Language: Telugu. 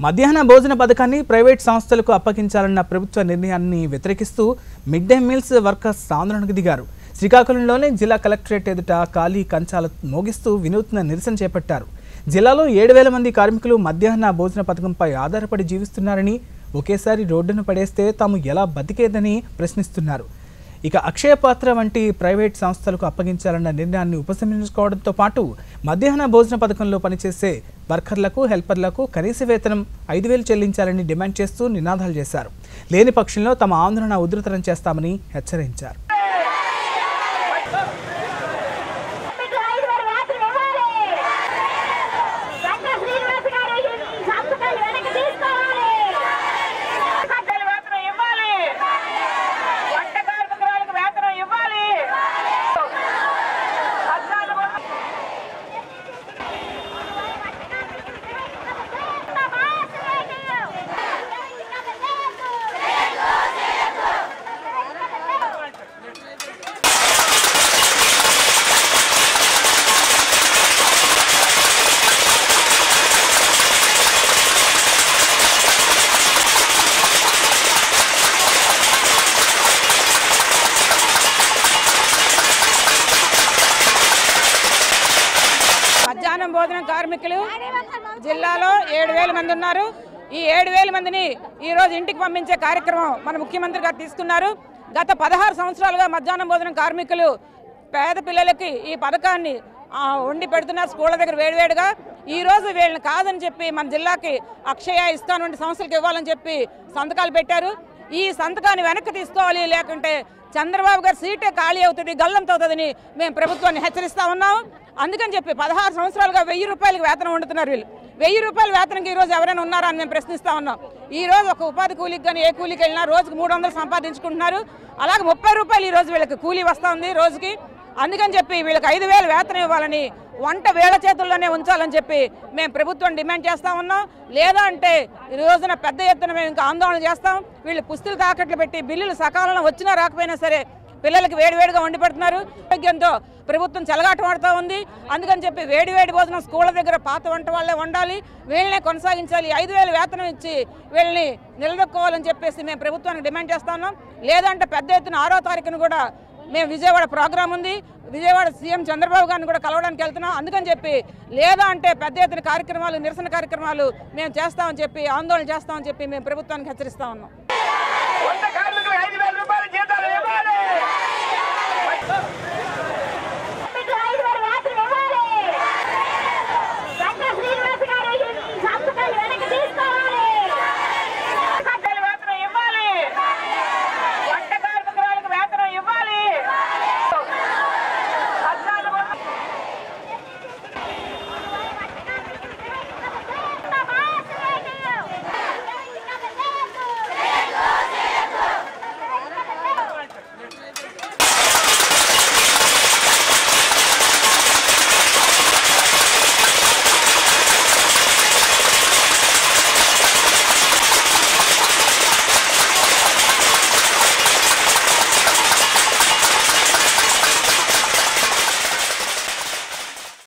మధ్యాహ్న భోజన పథకాన్ని ప్రైవేట్ సంస్థలకు అప్పగించాలన్న ప్రభుత్వ నిర్ణయాన్ని వ్యతిరేకిస్తూ మిడ్ డే మీల్స్ వర్కర్స్ ఆందోళనకు దిగారు శ్రీకాకుళంలోని జిల్లా కలెక్టరేట్ ఎదుట ఖాళీ కంచాల మోగిస్తూ వినూత్న నిరసన చేపట్టారు జిల్లాలో ఏడు వేల మంది కార్మికులు మధ్యాహ్న భోజన పథకంపై ఆధారపడి జీవిస్తున్నారని ఒకేసారి రోడ్డున పడేస్తే తాము ఎలా బతికేదని ప్రశ్నిస్తున్నారు ఇక అక్షయ పాత్ర వంటి ప్రైవేట్ సంస్థలకు అప్పగించాలన్న నిర్ణయాన్ని ఉపసంహరించుకోవడంతో పాటు మధ్యాహ్న భోజన పథకంలో పనిచేసే వర్కర్లకు హెల్పర్లకు కనీస వేతనం ఐదు వేలు చెల్లించాలని డిమాండ్ చేస్తూ నినాదాలు చేశారు లేని పక్షంలో తమ ఆందోళన ఉధృతరం చేస్తామని హెచ్చరించారు మీకు ఐదు వేల వేతనం ఇవ్వాలి. గంట శ్రీనివాస్ గారు ఈ సంతకాలు వెనక్కి తీసుకోవాలి. వంటల వేతనం ఇవ్వాలి వంట కార్మికురాలకు వేతనం ఇవ్వాలి పద్నాలుగు మధ్యాహ్నం భోజనం కార్మికులు జిల్లాలో ఏడు వేల మంది ఉన్నారు ఈ ఏడు వేల మందిని ఈ రోజు ఇంటికి పంపించే కార్యక్రమం మన ముఖ్యమంత్రి గారు తీసుకున్నారు గత పదహారు సంవత్సరాలుగా మధ్యాహ్నం భోజనం కార్మికులు పేద పిల్లలకి ఈ పథకాన్ని ఆ, వండి పెడుతున్నారు స్కూళ్ళ దగ్గర వేడివేడిగా ఈ రోజు వీళ్ళని కాదని చెప్పి మన జిల్లాకి అక్షయ ఇస్తాను వంటి సంస్థలకు ఇవ్వాలని చెప్పి సంతకాలు పెట్టారు ఈ సంతకాన్ని వెనక్కి తీసుకోవాలి లేకుంటే చంద్రబాబు గారి సీటే ఖాళీ అవుతుంది గల్లంతో అవుతుందని మేము ప్రభుత్వాన్ని హెచ్చరిస్తా ఉన్నాం అందుకని చెప్పి పదహారు సంవత్సరాలుగా వెయ్యి రూపాయలకి వేతనం వండుతున్నారు వీళ్ళు వెయ్యి రూపాయల వేతనంకి ఈ రోజు ఎవరైనా ఉన్నారా అని మేము ప్రశ్నిస్తా ఉన్నాం ఈ రోజు ఒక ఉపాధి కూలికి కానీ ఏ కూలికి వెళ్ళినా రోజుకి మూడు వందలు సంపాదించుకుంటున్నారు అలాగే ముప్పై రూపాయలు ఈ రోజు వీళ్ళకి కూలీ వస్తూ ఉంది రోజుకి అందుకని చెప్పి వీళ్ళకి ఐదు వేలు వేతనం ఇవ్వాలని వంట వేళ చేతుల్లోనే ఉంచాలని చెప్పి మేము ప్రభుత్వం డిమాండ్ చేస్తా ఉన్నాం లేదా అంటే ఈ రోజున పెద్ద ఎత్తున మేము ఇంకా ఆందోళన చేస్తాం వీళ్ళు పుస్తులు తాకట్లు పెట్టి బిల్లులు సకాలంలో వచ్చినా రాకపోయినా సరే పిల్లలకి వేడివేడిగా వండి పెడుతున్నారు ఆరోగ్యంతో ప్రభుత్వం చెలగాటం ఆడుతూ ఉంది అందుకని చెప్పి వేడి వేడి భోజనం స్కూళ్ళ దగ్గర పాత వంట వాళ్ళే వండాలి వీళ్ళనే కొనసాగించాలి ఐదు వేలు వేతనం ఇచ్చి వీళ్ళని నిలదొక్కోవాలని చెప్పేసి మేము ప్రభుత్వానికి డిమాండ్ చేస్తా ఉన్నాం లేదంటే పెద్ద ఎత్తున ఆరో తారీఖున కూడా మేము విజయవాడ ప్రోగ్రాం ఉంది విజయవాడ సీఎం చంద్రబాబు గారిని కూడా కలవడానికి వెళ్తున్నాం అందుకని చెప్పి లేదా అంటే పెద్ద ఎత్తున కార్యక్రమాలు నిరసన కార్యక్రమాలు మేము చేస్తామని చెప్పి ఆందోళన చేస్తామని చెప్పి మేము ప్రభుత్వానికి హెచ్చరిస్తా ఉన్నాం వంట కార్మికులకు ఐదు వేల రూపాయల జీతాలు ఇవ్వాలి